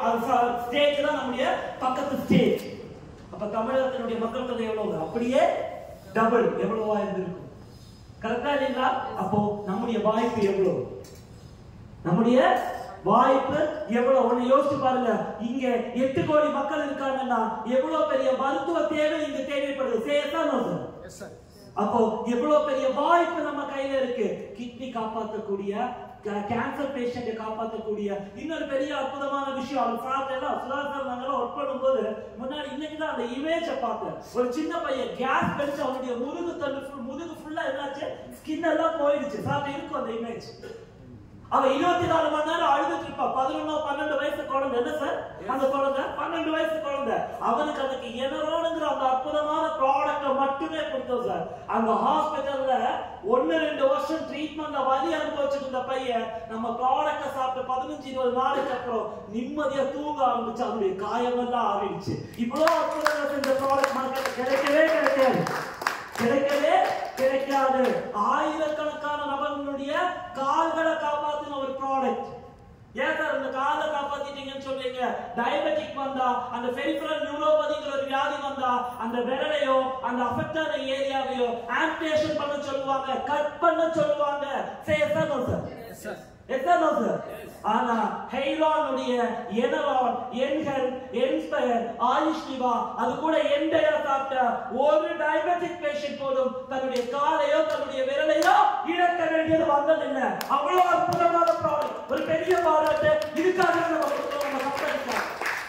state தான் நம்முடைய பக்கத்து ஸ்டேட் அப்ப தமிழகத்தினுடைய மக்கள் தொகை எவ்வளவு அப்படியே டபுள் எவ்வளவா இருந்திருக்கும் கரெக்டா இல்லைங்களா அப்போ நம்முடைய வாய்ப்பு எவ்வளவு நம்முடைய வாய்ப்பு எவ்வளவு ஒண்ணு யோசிச்சு பாருங்க இங்க எட்டு கோடி மக்கள் இருக்காங்கன்னா எவ்வளவு பெரிய மருத்துவ தேவை இங்க தேவைப்படுது சேதான் சார் அப்போ எவ்வளவு பெரிய வாய்ப்பு நம்ம கையில இருக்கு கிட்னி காப்பாற்றக்கூடிய கேன்சர் பேஷண்ட்டை காப்பாற்றக்கூடிய இன்னொரு பெரிய அற்புதமான விஷயம் அவர் பார்த்தேன் சுதாகர் நாங்கெல்லாம் ஒர்க் பண்ணும்போது முன்னாடி இன்னைக்கு தான் அந்த இமேஜை பார்த்தேன் ஒரு சின்ன பையன் கேஸ் கடிச்சு அவனுடைய முதுகு தண்டு full- முதுகு ஃபுல்லா என்னாச்சு ஸ்கின் எல்லாம் போயிடுச்சு சார் இருக்கும் அந்த இமேஜ் அவன் இருபத்தி நாலு மணி நேரம் அழுதுட்டு இருப்பான் பதினொன்னு பன்னெண்டு வயசு குழந்தை என்ன சார் அந்த குழந்தை பன்னெண்டு வயசு குழந்தை அவனுக்கு அதுக்கு எனரோனுங்கிற அந்த அற்புதமான ப்ராடக்ட மட்டுமே கொடுத்தோம் சார் அந்த ஹாஸ்பிட்டல்ல ஒன்னு ரெண்டு வருஷம் ட்ரீட்மெண்ட்ல வலி அனுபவிச்சுட்டு இருந்த பையன் நம்ம ப்ராடக்ட சாப்பிட்டு பதினஞ்சு இருபது நாளைக்கு அப்புறம் நிம்மதியா தூங்க ஆரம்பிச்சு அவனுடைய காயமெல்லாம் ஆறிடுச்சு இவ்வளவு அற்புதங்கள் செஞ்ச ப்ராடக்ட் மார்க்கெட் கிடைக்கவே கிடைக்காது கிடைக்கவே கிடைக்காது ஆயிரக்கணக்கான நபர்களுடைய கால்களை காப்பாத்தின ஒரு ப்ராடக்ட் ஏன் சார் இந்த காலை காப்பாத்திட்டீங்கன்னு சொல்றீங்க டயபெட்டிக் வந்தா அந்த பெரிஃபரல் நியூரோபதிங்கிற ஒரு வியாதி வந்தா அந்த விரலையோ அந்த அஃபெக்ட் ஆன ஏரியாவையோ ஆம்புடேஷன் பண்ண சொல்லுவாங்க கட் பண்ண சொல்லுவாங்க சே சார் எத்தனை சார் ஆனா ஹெய்லானுடைய எனரான் என்ஹெல் என்ஸ்பயர் ஆயுஷ் நிவா அது கூட எண்டைய சாப்பிட்ட ஒரு டயபெட்டிக் பேஷண்ட் போதும் தன்னுடைய காலையோ தன்னுடைய விரலையோ இழக்க வேண்டியது வந்ததில்லை அவ்வளவு அற்புதமான ப்ராடக்ட் ஒரு பெரிய பாராட்டு இதுக்காக நம்ம கொடுக்கிறோம் நம்ம கம்பெனிக்கு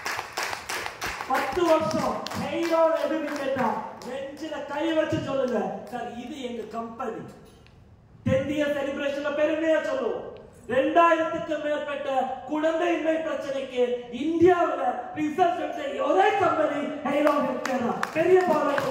பத்து வருஷம் ஹெய்லான் எதுன்னு கேட்டா நெஞ்சில கை வச்சு சொல்லுங்க சார் இது எங்க கம்பெனி தென்னிய செலிப்ரேஷன்ல பெருமையா சொல்லுவோம் ரெண்டாயிரத்துக்கு மேற்பட்ட குழந்தையின்மை பிரச்சனைக்கு இந்தியாவுல ரிசர்ச் எடுத்த ஒரே கம்பெனி ஹைலாங் ஹெல்த்கேர் தான் பெரிய பாராட்டு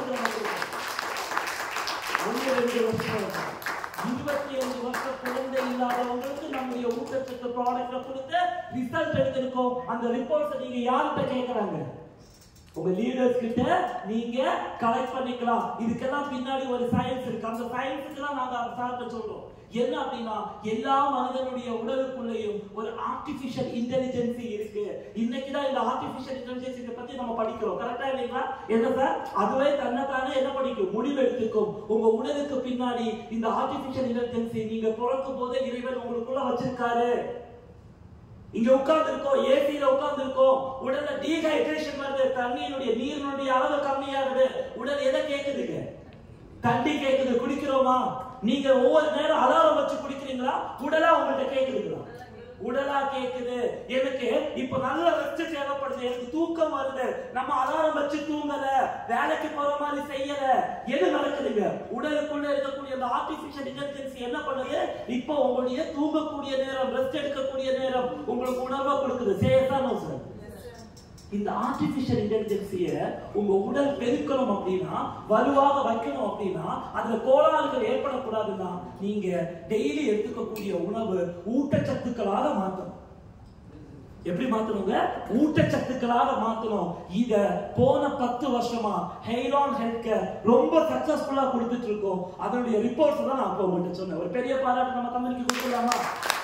ஒன்று ரெண்டு வருஷம் இருபத்தி அஞ்சு வருஷம் குழந்தை இல்லாதவங்களுக்கு நம்முடைய ஊட்டச்சத்து ப்ராடக்ட்ல கொடுத்து ரிசல்ட் எடுத்திருக்கோம் அந்த ரிப்போர்ட்ஸ் நீங்க யார்கிட்ட கேக்குறாங்க உங்க லீடர்ஸ் கிட்ட நீங்க கலெக்ட் பண்ணிக்கலாம் இதுக்கெல்லாம் பின்னாடி ஒரு சயின்ஸ் இருக்கு அந்த சயின்ஸுக்கு தான் நாங்க சார்ட்ட சொல்றோம் என்ன அப்படின்னா எல்லா மனிதனுடைய உடலுக்குள்ளேயும் ஒரு ஆர்டிபிஷியல் இன்டெலிஜென்சி இருக்கு இன்னைக்கு தான் இந்த ஆர்டிபிஷியல் இன்டெலிஜென்சி பத்தி நம்ம படிக்கிறோம் கரெக்டா இல்லைங்களா என்ன சார் அதுவே தன்னைத்தானே என்ன படிக்கும் முடிவு எடுத்துக்கும் உங்க உடலுக்கு பின்னாடி இந்த ஆர்டிபிஷியல் இன்டெலிஜென்சி நீங்க பிறக்கும் போதே இறைவன் உங்களுக்குள்ள வச்சிருக்காரு இங்க உட்கார்ந்து இருக்கோம் ஏசியில உட்கார்ந்து இருக்கோம் உடல்ல டீஹைட்ரேஷன் வருது தண்ணியினுடைய நீரினுடைய அளவு கம்மியாகுது உடல் எதை கேக்குதுங்க தண்ணி கேக்குது குடிக்கிறோமா நீங்க ஒவ்வொரு நேரம் அலாரம் வச்சு குடிக்கிறீங்களா உடலா உங்கள்ட்ட கேக்குதுங்களா உடலா கேக்குது எனக்கு இப்ப நல்ல ரெஸ்ட் தேவைப்படுது எனக்கு தூக்கம் வருது நம்ம அலாரம் வச்சு தூங்கல வேலைக்கு போற மாதிரி செய்யல எது நடக்குதுங்க உடலுக்குள்ள இருக்கக்கூடிய அந்த ஆர்டிபிஷியல் இன்டெலிஜென்சி என்ன பண்ணுது இப்போ உங்களுடைய தூங்கக்கூடிய நேரம் ரெஸ்ட் எடுக்கக்கூடிய நேரம் உங்களுக்கு உணர்வை கொடுக்குது சேஃபா சார் இந்த ஆர்டிபிஷியல் இன்டெலிஜென்சிய உங்க உடல் பெருக்கணும் அப்படின்னா வலுவாக வைக்கணும் அப்படின்னா அதுல கோளாறுகள் ஏற்படக்கூடாதுன்னா நீங்க டெய்லி எடுத்துக்கக்கூடிய உணவு ஊட்டச்சத்துக்களாக மாத்தணும் எப்படி மாத்தணுங்க ஊட்டச்சத்துக்களாக மாத்தணும் இத போன பத்து வருஷமா ஹெய்லான் ஹெல்த் கேர் ரொம்ப சக்சஸ்ஃபுல்லா கொடுத்துட்டு இருக்கோம் அதனுடைய ரிப்போர்ட்ஸ் தான் நான் அப்போ உங்கள்கிட்ட சொன்னேன் ஒரு பெரிய பாராட்டு நம்ம கம்பெனிக்கு கொடுக்கலாமா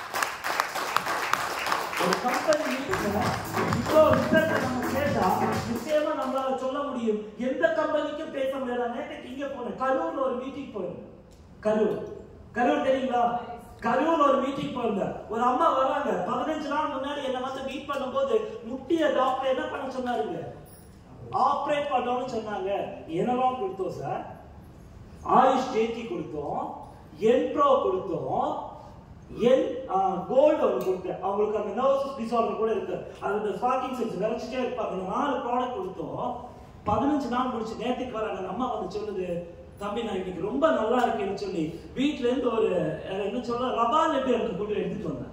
ஒரு கம்பெனி மீட்டிங்ல இப்போ ரிசல்ட் நம்ம கேட்டா நிச்சயமா நம்மளால சொல்ல முடியும் எந்த கம்பெனிக்கும் பேச முடியாது நான் நேற்றுக்கு இங்க போனேன் கரூர்ல ஒரு மீட்டிங் போயிருந்தேன் கரூர் கரூர் தெரியுங்களா கரூர் ஒரு மீட்டிங் போயிருந்தேன் ஒரு அம்மா வராங்க பதினஞ்சு நாள் முன்னாடி என்ன வந்து மீட் பண்ணும்போது முட்டிய டாக்டர் என்ன பண்ண சொன்னாருங்க ஆப்ரேட் பண்ணோம்னு சொன்னாங்க என்னெல்லாம் கொடுத்தோம் சார் ஆயுஷ் ஜேத்தி கொடுத்தோம் என்ப்ரோ கொடுத்தோம் என் கோல்டு ஒன்று கொடுத்தேன் அவங்களுக்கு அந்த நர்வஸ் டிசார்டர் கூட இருக்கு அது இந்த ஸ்பார்க்கிங் சென்ஸ் விளைச்சிட்டே இருப்பாங்க அந்த நாலு ப்ராடக்ட் கொடுத்தோம் பதினஞ்சு நாள் முடிச்சு நேற்றுக்கு வராங்க அந்த அம்மா வந்து சொல்லுது தம்பி நான் இன்னைக்கு ரொம்ப நல்லா இருக்கேன்னு சொல்லி வீட்ல இருந்து ஒரு அஹ், என்ன சொல்ற ரபா லெட்டு எனக்கு கொண்டு எடுத்துட்டு வந்தேன்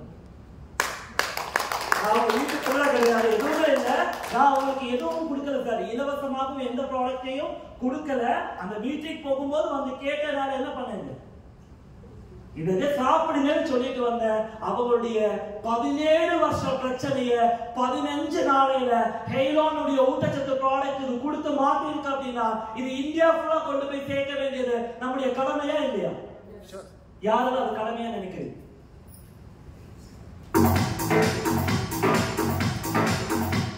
நான் வீட்டுக்குள்ள கிடையாது எதுவுமே இல்லை நான் உங்களுக்கு எதுவும் கொடுக்கல சார் இலவசமாகவும் எந்த ப்ராடக்டையும் கொடுக்கல அந்த மீட்டிங் போகும்போது வந்து கேட்டனால என்ன பண்ணேங்க இதை சாப்பிடுங்கன்னு சொல்லிட்டு வந்தேன் அவங்களுடைய பதினேழு வருஷம் பிரச்சனைய பதினஞ்சு நாளையில ஹெய்லானுடைய ஊட்டச்சத்து ப்ராடக்ட் இது கொடுத்து மாத்தி இருக்கு அப்படின்னா இது இந்தியா ஃபுல்லா கொண்டு போய் சேர்க்க வேண்டியது நம்முடைய கடமையா இல்லையா யாரும் அது கடமையா நினைக்கிறீங்க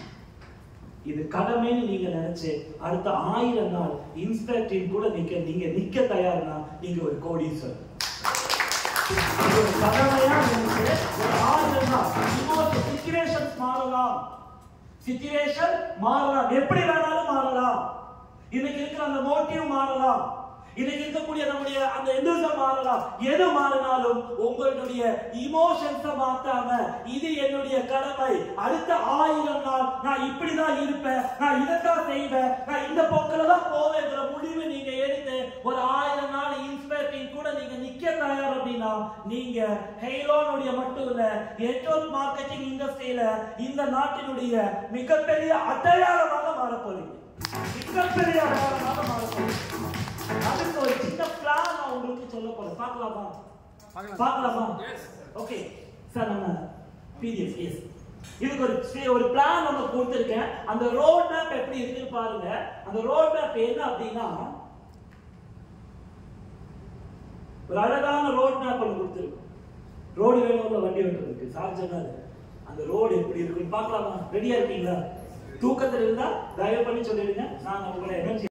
கடமைன்னு நீங்க நினைச்சு அடுத்த ஆயிரம் நாள் இன்ஸ்பெக்டிங் கூட நிக்க நீங்க நிக்க தயார்னா நீங்க ஒரு கோடீஸ்வரர் இது ஒரு கடமையா நினைச்சு ஒரு ஆயிரம் நாள் இன்னொரு சிச்சுவேஷன்ஸ் மாறலாம் சிச்சுவேஷன் மாறலாம் எப்படி வேணாலும் மாறலாம் இன்னைக்கு இருக்கிற அந்த மோட்டிவ் மாறலாம் இன்னைக்கு இருக்கக்கூடிய நம்முடைய அந்த எதிர்சம் மாறலாம் எது மாறினாலும் உங்களுடைய இமோஷன்ஸ மாத்தாம இது என்னுடைய கடமை அடுத்த ஆயிரம் நாள் நான் இப்படிதான் இருப்பேன் நான் இதைத்தான் செய்வேன் நான் இந்த போக்கில தான் போவேங்கிற முடிவு நீங்க எடுத்து ஒரு ஆயிரம் நாள் இன்ஸ்பெக்டிங் கூட நீங்க நிக்க தயார் அப்படின்னா நீங்க ஹெய்லோனுடைய மட்டும் இல்ல நெட்வொர்க் மார்க்கெட்டிங் இண்டஸ்ட்ரியில இந்த நாட்டினுடைய மிகப்பெரிய அடையாளமாக மாறப் போறீங்க மிகப்பெரிய அடையாளமாக மாறப் போறீங்க அதுக்கு ஒரு சின்ன பிளான் நான் உங்களுக்கு சொல்ல போறேன் பார்க்கலாமா பார்க்கலாமா ஓகே சார் நம்ம பிடிஎஃப் எஸ் இதுக்கு ஒரு சி- ஒரு பிளான் ஒன்று கொடுத்துருக்கேன் அந்த ரோட் மேப் எப்படி இருக்குன்னு பாருங்க அந்த ரோட் மேப் என்ன அப்படின்னா ஒரு அழகான ரோட் மேப் ஒன்று கொடுத்துருக்கோம் ரோடு வேணும்ல வண்டி ஓட்டுறதுக்கு சார் சொன்னாரு அந்த ரோடு எப்படி இருக்குன்னு பார்க்கலாமா ரெடியா இருக்கீங்களா தூக்கத்தில் இருந்தா தயவு பண்ணி சொல்லிடுங்க நான் உங்களை எனர்ஜி